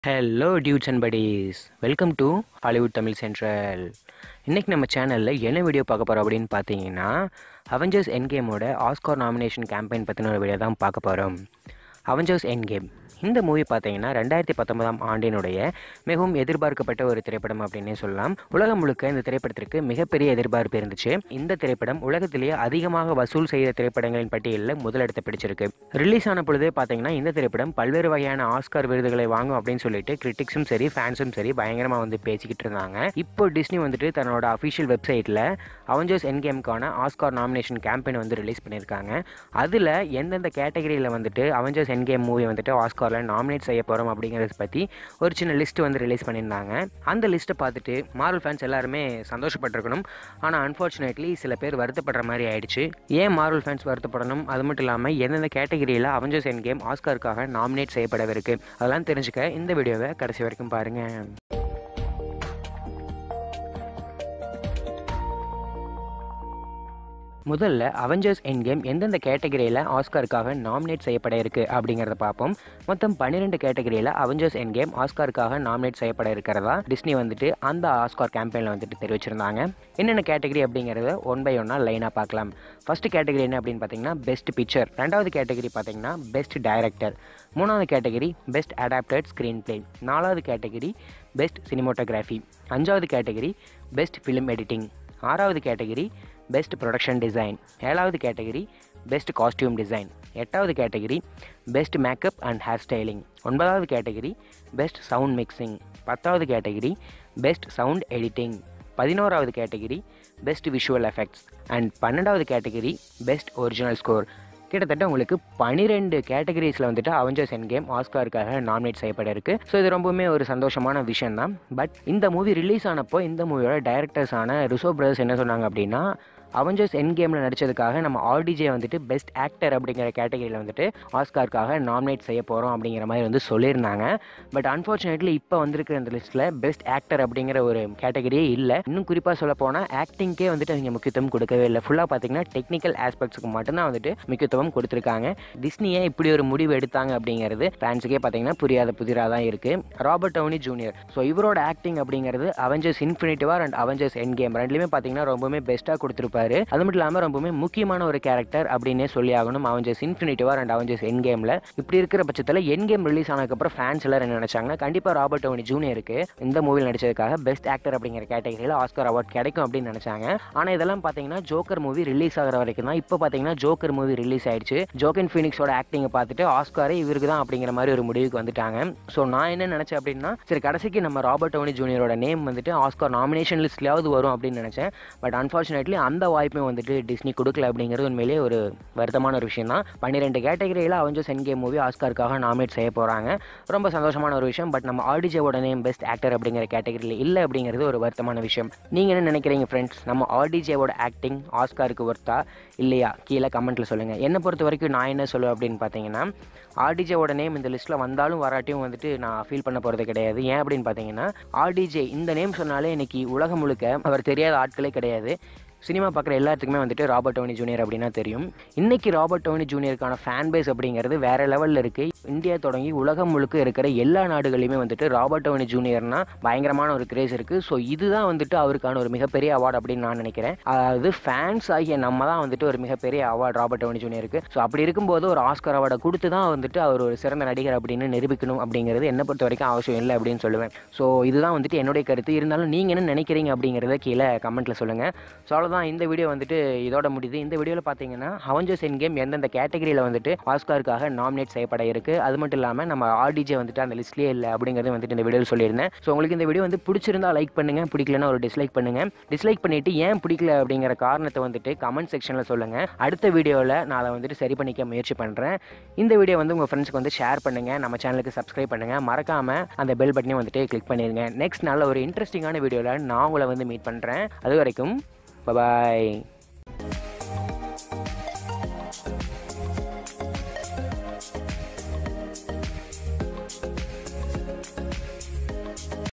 Hello dudes and buddies welcome to Hollywood Tamil central இன்றைக்கி நம்ம சேனலில் என்ன வீடியோ பார்க்க போகிறோம் அப்படின்னு பார்த்தீங்கன்னா அவெஞ்சர்ஸ் என்கேமோட ஆஸ்கார் நாமினேஷன் கேம்பெயின் பற்றின ஒரு வீடியோ தான் பார்க்க போகிறோம் அவெஞ்சர்ஸ் என்கேம் இந்த மூவி பார்த்தீங்கன்னா ரெண்டாயிரத்தி பத்தொன்பதாம் ஆண்டினுடைய மிகவும் எதிர்பார்க்கப்பட்ட ஒரு திரைப்படம் அப்படின்னே சொல்லலாம் உலகம் முழுக்க இந்த திரைப்படத்திற்கு மிகப்பெரிய எதிர்பார்ப்பு இருந்துச்சு இந்த திரைப்படம் உலகத்திலேயே அதிகமாக வசூல் செய்த திரைப்படங்களின் பட்டியலில் முதலிடத்தை பிடிச்சிருக்கு ரிலீஸ் ஆன பொழுதே பார்த்தீங்கன்னா இந்த திரைப்படம் பல்வேறு வகையான ஆஸ்கார் விருதுகளை வாங்கும் அப்படின்னு சொல்லிட்டு கிரிட்டிக்ஸும் சரி ஃபேன்ஸும் சரி பயங்கரமாக வந்து பேசிக்கிட்டு இருந்தாங்க இப்போ டிஸ்னி வந்துட்டு தன்னோட அஃபிஷியல் வெப்சைட்டில் அவெஞ்சர்ஸ் என்கேம்க்கான ஆஸ்கார் நாமினேஷன் கேம்பெயின் வந்து ரிலீஸ் பண்ணியிருக்காங்க அதில் எந்தெந்த கேட்டகரியில் வந்துட்டு அவெஞ்சர்ஸ் என்கேம் மூவி வந்துட்டு ஆஸ்காரில் நாமினேட் செய்ய போகிறோம் அப்படிங்கிறத பற்றி ஒரு சின்ன லிஸ்ட் வந்து ரிலீஸ் பண்ணியிருந்தாங்க அந்த லிஸ்ட்டை பார்த்துட்டு மார்வல் ஃபேன்ஸ் எல்லாருமே சந்தோஷப்பட்டிருக்கணும் ஆனால் அன்ஃபார்ச்சுனேட்லி சில பேர் வருத்தப்படுற மாதிரி ஆயிடுச்சு ஏன் மார்வல் ஃபேன்ஸ் வருத்தப்படணும் அது மட்டும் இல்லாமல் எந்தெந்த கேட்டகரியில் அவெஞ்சர்ஸ் என் கேம் ஆஸ்காருக்காக நாமினேட் செய்யப்படவிருக்கு அதெல்லாம் தெரிஞ்சுக்க இந்த வீடியோவை கடைசி வரைக்கும் பாருங்கள் முதல்ல அவெஞ்சர்ஸ் என் கேம் எந்தெந்த கேட்டகரியில் ஆஸ்காருக்காக நாமினேட் செய்யப்பட இருக்கு அப்படிங்கிறத பார்ப்போம் மொத்தம் பன்னிரெண்டு கேட்டகரியில் அவெஞ்சர்ஸ் என் கேம் ஆஸ்காருக்காக நாமினேட் செய்யப்பட இருக்கிறதா டிஸ்னி வந்துட்டு அந்த ஆஸ்கார் கேம்பெயினில் வந்துட்டு தெரிவிச்சிருந்தாங்க என்னென்ன கேட்டகரி அப்படிங்கிறத ஒன் பை ஒன்னாக லைனாக பார்க்கலாம் ஃபர்ஸ்ட் கேட்டகரி என்ன அப்படின்னு பார்த்தீங்கன்னா பெஸ்ட் பிக்சர் ரெண்டாவது கேட்டகரி பார்த்தீங்கன்னா பெஸ்ட் டைரக்டர் மூணாவது category best adapted screenplay நாலாவது கேட்டகரி பெஸ்ட் சினிமோட்டோகிராஃபி அஞ்சாவது கேட்டகரி பெஸ்ட் ஃபிலிம் எடிட்டிங் ஆறாவது கேட்டகரி பெஸ்ட் ப்ரொடக்ஷன் டிசைன் ஏழாவது கேட்டகரி பெஸ்ட் காஸ்டியூம் டிசைன் எட்டாவது category best makeup and hair styling ஒன்பதாவது category best sound mixing பத்தாவது category best sound editing பதினோராவது category best visual effects and பன்னெண்டாவது category best original score கிட்டத்தட்ட உங்களுக்கு பனிரெண்டு கேட்டகரிஸில் வந்துட்டு அவெஞ்சர்ஸ் என் கேம் ஆஸ்காருக்காக நாமினேட் செய்யப்பட இருக்கு ஸோ இது ரொம்பவுமே ஒரு சந்தோஷமான விஷயம் தான் பட் இந்த மூவி ரிலீஸ் ஆனப்போ இந்த மூவியோட டைரக்டர்ஸான ரிசோ பிரதர்ஸ் என்ன சொன்னாங்க அப்படின்னா அவெஞ்சர்ஸ் என் கேமில் நடித்ததுக்காக நம்ம ஆர்டிஜே வந்துட்டு பெஸ்ட் ஆக்டர் அப்படிங்கிற கேட்டகரியில் வந்துட்டு ஆஸ்காருக்காக நாமினேட் செய்ய போகிறோம் அப்படிங்கிற மாதிரி வந்து சொல்லியிருந்தாங்க பட் அன்ஃபார்ச்சுனேட்லி இப்போ வந்திருக்கிற இந்த லிஸ்ட்டில் பெஸ்ட் ஆக்டர் அப்படிங்கிற ஒரு கேட்டகரியே இல்லை இன்னும் குறிப்பாக சொல்ல போனால் ஆக்டிங்க்கே வந்துட்டு அவங்க முக்கியத்துவம் கொடுக்கவே இல்லை ஃபுல்லாக பார்த்தீங்கன்னா டெக்னிக்கல் ஆஸ்பெக்ட்ஸுக்கு மட்டும்தான் வந்துட்டு முக்கியத்துவம் கொடுத்துருக்காங்க டிஸ்னியே இப்படி ஒரு முடிவு எடுத்தாங்க அப்படிங்கிறது ஃபேன்ஸுக்கே பார்த்தீங்கன்னா புரியாத புதிராக தான் இருக்குது ராபர்ட் டவுனி ஜூனியர் ஸோ இவரோட ஆக்டிங் அப்படிங்கிறது Avengers Infinity War and Avengers Endgame ரெண்டுலேயுமே பார்த்தீங்கன்னா ரொம்பவுமே பெஸ்ட்டாக கொடுத்துருப்பாரு அது மட்டும் இல்லாமல் ரொம்பவுமே முக்கியமான ஒரு கேரக்டர் அப்படின்னே சொல்லி ஆகணும் Avengers Infinity War and Avengers என் கேமில் இப்படி இருக்கிற பட்சத்தில் என் கேம் ரிலீஸ் ஆனதுக்கப்புறம் ஃபேன்ஸ் எல்லாரும் என்ன நினச்சாங்கன்னா கண்டிப்பாக ராபர்ட் டவுனி ஜூனியருக்கு இந்த மூவியில் நடிச்சதுக்காக பெஸ்ட் ஆக்டர் அப்படிங்கிற கேட்டகரியில் ஆஸ்கர் அவார்ட் கிடைக்கும் அப்படின்னு நினச்சாங்க ஆனால் இதெல்லாம் பார்த்தீங்கன்னா ஜோக்கர் மூவி ரிலீஸ் ஆகிற வரைக்கும் தான் இப்போ பார்த்தீங்கன்னா ஜோக்கர் மூவி ரிலீஸ் ஆயிடுச்சு ஜோக்கன் ஃபீனிக்ஸோட ஆக்டிங்கை பார்த்துட்டு ஆஸ்காரே இவருக்கு தான் அப்படிங்கிற மாதிரி ஒரு முடிவுக்கு வந்துட்டாங்க ஸோ நான் என்ன நினச்சேன் அப்படின்னா சரி கடைசிக்கு நம்ம ராபர்ட் டவுனி ஜூனியரோட நேம் வந்துட்டு ஆஸ்கார் நாமினேஷன் லிஸ்ட்லயாவது வரும் அப்படின்னு நினச்சேன் பட் அன்ஃபார்ச்சுனேட்லி அந்த வாய்ப்பை வந்துட்டு டிஸ்னி கொடுக்கல அப்படிங்கிறது உண்மையிலேயே ஒரு வருத்தமான ஒரு விஷயம் தான் பன்னிரெண்டு கேட்டகரியில் அவஞ்சஸ் என் கேம் மூவி ஆஸ்காருக்காக நாமினேட் செய்ய போகிறாங்க ரொம்ப சந்தோஷமான ஒரு விஷயம் பட் நம்ம ஆர்டிஜேவோட நேம் பெஸ்ட் ஆக்டர் அப்படிங்கிற கேட்டகரியில் இல்லை அப்படிங்கிறது ஒரு வருத்தமான விஷயம் நீங்கள் என்ன நினைக்கிறீங்க ஃப்ரெண்ட்ஸ் நம்ம ஆர்டிஜேவோட ஆக்டிங் ஆஸ்காருக்கு ஒர்த்தா இல்லையா கீழே கமெண்ட்டில் சொல்லுங்கள் என்னை பொறுத்த வரைக்கும் நான் என்ன சொல்லுவேன் அப்படின்னு பார்த்தீங்கன்னா ஆர்டிஜேவோட நேம் இந்த லிஸ்ட்டில் வந்தாலும் வராட்டியும் வந்துட்டு நான் ஃபீல் பண்ண போகிறது கிடையாது ஏன் அப்படின்னு பார்த்தீங்கன்னா ஆர்டிஜே இந்த நேம் சொன்னாலே இன்னைக்கு உலகம் முழுக்க அவர் தெரியாத ஆட்களே கிடையாது சினிமா பார்க்குற எல்லாத்துக்குமே வந்துட்டு ராபர்ட் டோனி ஜூனியர் அப்படின்னா தெரியும் இன்னைக்கு ராபர்ட் டோனி ஜூனியருக்கான ஃபேன் பேஸ் அப்படிங்கிறது வேற லெவலில் இருக்கு இந்தியா தொடங்கி உலகம் முழுக்க இருக்கிற எல்லா நாடுகளையுமே வந்துட்டு ராபர்ட் டோனி ஜூனியர்னா பயங்கரமான ஒரு கிரேஸ் இருக்கு ஸோ இதுதான் வந்துட்டு அவருக்கான ஒரு மிகப்பெரிய அவார்டு அப்படின்னு நான் நினைக்கிறேன் அதாவது ஃபேன்ஸ் ஆகிய நம்ம தான் வந்துட்டு ஒரு மிகப்பெரிய அவார்டு ராபர்ட் டோனி ஜூனியருக்கு ஸோ அப்படி இருக்கும்போது ஒரு ஆஸ்கர் அவார்டை கொடுத்து தான் வந்துட்டு அவர் ஒரு சிறந்த நடிகர் அப்படின்னு நிரூபிக்கணும் அப்படிங்கிறது என்னை பொறுத்த வரைக்கும் அவசியம் இல்லை அப்படின்னு சொல்லுவேன் ஸோ இதுதான் வந்துட்டு என்னுடைய கருத்து இருந்தாலும் நீங்கள் என்ன நினைக்கிறீங்க அப்படிங்கிறத கீழே கமெண்ட்டில் சொல்லுங்கள் ஸோ அவ்வளோதான் இந்த வீடியோ வந்துட்டு இதோட முடியுது இந்த வீடியோவில் பார்த்தீங்கன்னா அவஞ்சர்ஸ் என் கேம் எந்தெந்த கேட்டகரியில் வந்துட்டு ஆஸ்காருக்காக நாமினேட் செய்யப்பட இருக்கு அது மட்டும் இல்லாமல் நம்ம ஆர்டிஜே வந்துட்டு அந்த லிஸ்ட்லேயே இல்லை அப்படிங்கிறது வந்துட்டு இந்த வீடியோவில் சொல்லியிருந்தேன் ஸோ உங்களுக்கு இந்த வீடியோ வந்து பிடிச்சிருந்தா லைக் பண்ணுங்க பிடிக்கலன்னா ஒரு டிஸ்லைக் பண்ணுங்க டிஸ்லைக் பண்ணிட்டு ஏன் பிடிக்கல அப்படிங்கிற காரணத்தை வந்துட்டு கமெண்ட் செக்ஷனில் சொல்லுங்க அடுத்த வீடியோவில் நான் அதை வந்துட்டு சரி பண்ணிக்க முயற்சி பண்ணுறேன் இந்த வீடியோ வந்து உங்கள் ஃப்ரெண்ட்ஸ்க்கு வந்து ஷேர் பண்ணுங்க நம்ம சேனலுக்கு சப்ஸ்கிரைப் பண்ணுங்க மறக்காம அந்த பெல் பட்டனையும் வந்துட்டு கிளிக் பண்ணிடுங்க நெக்ஸ்ட் நல்ல ஒரு இன்ட்ரெஸ்டிங்கான வீடியோவில் நான் உங்களை வந்து மீட் பண்ணுறேன் அது வரைக்கும் Bye bye.